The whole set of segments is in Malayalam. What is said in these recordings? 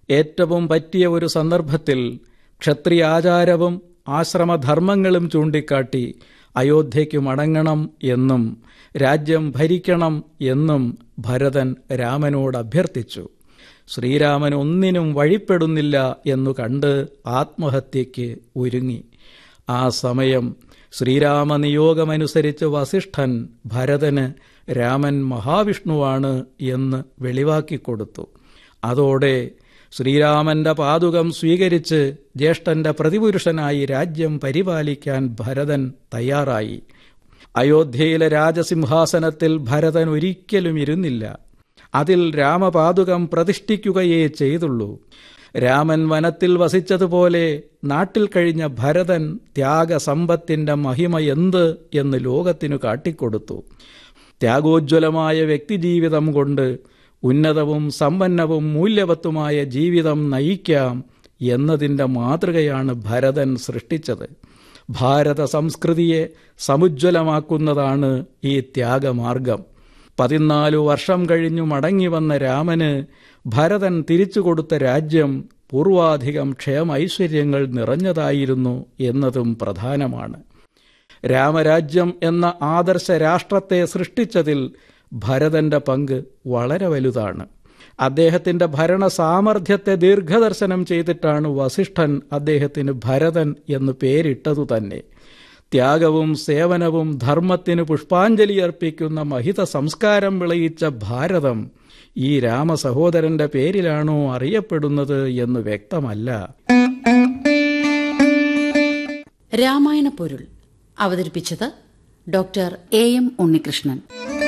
ഏറ്റവും പറ്റിയ ഒരു സന്ദർഭത്തിൽ ക്ഷത്രിയാചാരവും ആശ്രമധർമ്മങ്ങളും ചൂണ്ടിക്കാട്ടി അയോധ്യയ്ക്ക് മടങ്ങണം എന്നും രാജ്യം ഭരിക്കണം എന്നും ഭരതൻ രാമനോട് അഭ്യർത്ഥിച്ചു ശ്രീരാമൻ ഒന്നിനും വഴിപ്പെടുന്നില്ല എന്നു കണ്ട് ആത്മഹത്യയ്ക്ക് ഒരുങ്ങി ആ സമയം ശ്രീരാമനിയോഗമനുസരിച്ച് വസിഷ്ഠൻ ഭരതന് രാമൻ മഹാവിഷ്ണുവാണ് എന്ന് വെളിവാക്കിക്കൊടുത്തു അതോടെ ശ്രീരാമന്റെ പാതുകം സ്വീകരിച്ച് ജ്യേഷ്ഠന്റെ പ്രതിപുരുഷനായി രാജ്യം പരിപാലിക്കാൻ ഭരതൻ തയ്യാറായി അയോധ്യയിലെ രാജസിംഹാസനത്തിൽ ഭരതൻ ഒരിക്കലും ഇരുന്നില്ല അതിൽ രാമപാതുകം പ്രതിഷ്ഠിക്കുകയേ ചെയ്തുള്ളൂ രാമൻ വനത്തിൽ വസിച്ചതുപോലെ നാട്ടിൽ കഴിഞ്ഞ ഭരതൻ ത്യാഗസമ്പത്തിന്റെ മഹിമ എന്ത് എന്ന് ലോകത്തിനു കാട്ടിക്കൊടുത്തു ത്യാഗോജ്വലമായ വ്യക്തിജീവിതം കൊണ്ട് ഉന്നതവും സമ്പന്നവും മൂല്യവത്തുമായ ജീവിതം നയിക്കാം എന്നതിൻ്റെ മാതൃകയാണ് ഭരതൻ സൃഷ്ടിച്ചത് ഭാരത സംസ്കൃതിയെ സമുജ്വലമാക്കുന്നതാണ് ഈ ത്യാഗമാർഗം പതിനാലു വർഷം കഴിഞ്ഞു മടങ്ങി വന്ന രാമന് ഭരതൻ തിരിച്ചു കൊടുത്ത രാജ്യം പൂർവാധികം ക്ഷേമൈശ്വര്യങ്ങൾ നിറഞ്ഞതായിരുന്നു എന്നതും പ്രധാനമാണ് രാമരാജ്യം എന്ന ആദർശ രാഷ്ട്രത്തെ സൃഷ്ടിച്ചതിൽ ഭരതന്റെ പങ്ക് വളരെ വലുതാണ് അദ്ദേഹത്തിന്റെ ഭരണ സാമർഥ്യത്തെ ദീർഘദർശനം ചെയ്തിട്ടാണ് വസിഷ്ഠൻ അദ്ദേഹത്തിന് ഭരതൻ എന്ന് പേരിട്ടതു തന്നെ ത്യാഗവും സേവനവും ധർമ്മത്തിന് പുഷ്പാഞ്ജലി അർപ്പിക്കുന്ന മഹിത സംസ്കാരം വിളയിച്ച ഭാരതം ഈ രാമസഹോദരന്റെ പേരിലാണോ അറിയപ്പെടുന്നത് എന്ന് വ്യക്തമല്ല രാമായണ പൊരുൾ അവതരിപ്പിച്ചത് ഡോക്ടർ എ എം ഉണ്ണികൃഷ്ണൻ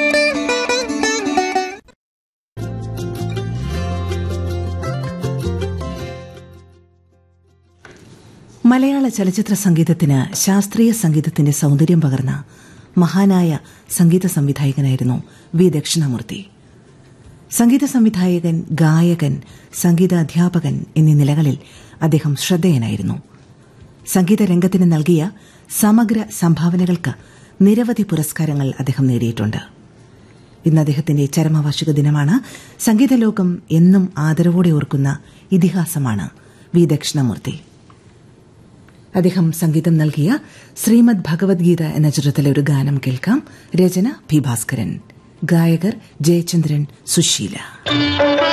മലയാള ചലച്ചിത്ര സംഗീതത്തിന് ശാസ്ത്രീയ സംഗീതത്തിന്റെ സൗന്ദര്യം പകർന്ന മഹാനായ സംഗീത സംവിധായകനായിരുന്നു വി ദക്ഷിണാമൂർത്തി സംഗീത സംവിധായകൻ ഗായകൻ സംഗീത അധ്യാപകൻ എന്നീ നിലകളിൽ അദ്ദേഹം ശ്രദ്ധേയനായിരുന്നു സംഗീത രംഗത്തിന് നൽകിയ സമഗ്ര സംഭാവനകൾക്ക് നിരവധി പുരസ്കാരങ്ങൾ അദ്ദേഹം നേടിയിട്ടുണ്ട് ഇന്ന് അദ്ദേഹത്തിന്റെ ചരമവാർഷിക ദിനമാണ് സംഗീത ലോകം എന്നും ആദരവോടെ ഓർക്കുന്ന ഇതിഹാസമാണ് വി ദക്ഷിണമൂർത്തി അദ്ദേഹം സംഗീതം നൽകിയ ശ്രീമദ് ഭഗവത്ഗീത എന്ന ചിത്രത്തിലെ ഒരു ഗാനം കേൾക്കാം രചന പി ഭാസ്കരൻ ഗായകർ ജയചന്ദ്രൻ സുശീല